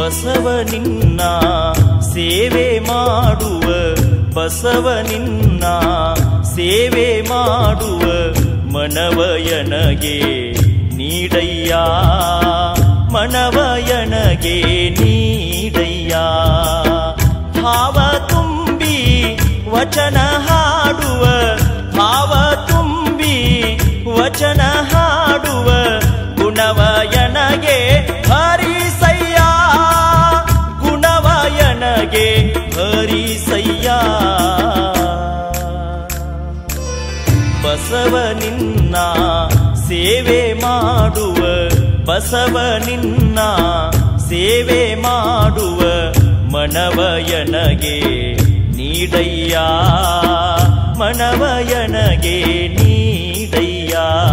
ಬಸವನಿನ್ನ ಸೇವೆ ಮಾಡುವ ಬಸವನಿನ್ನ ಸೇವೆ ಮಾಡುವ ಮನವಯನಗೆ ನೀಡಯ್ಯ ಮನವಯನಗೆ ನೀಡಯ್ಯ ಭಾವ ತುಂಬಿ ವಚನ ಹಾಡುವ ಭಾವ ತುಂಬಿ ವಚನ ಹಾಡುವ ಗುಣವಯನಗೆ ಹರಿಸಯ್ಯ ಗುಣವಯನಗೆ ಹರಿಸಯ್ಯ ಬಸವನಿನ್ನ ಸೇವೆ ಮಾಡುವ ಬಸವನಿನ್ನ ಸೇವೆ ಮಾಡುವ ಮನವಯನಗೆ ನೀಡಯ್ಯ ಮನವಯನಗೆ ನೀಡಯ್ಯ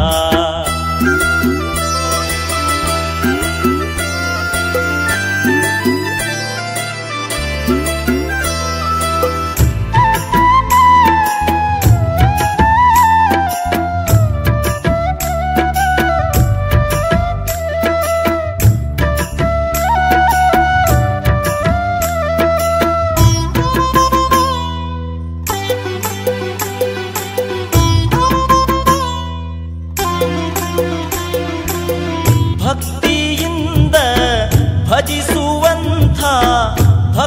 ಭಕ್ತಿಯಿಂದ ಭಜಿಸುವಂಥ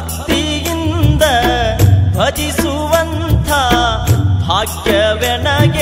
ಭಕ್ತಿಯಿಂದ ಭಜಿಸುವಂಥ ಭಾಗ್ಯವೆನಗೆ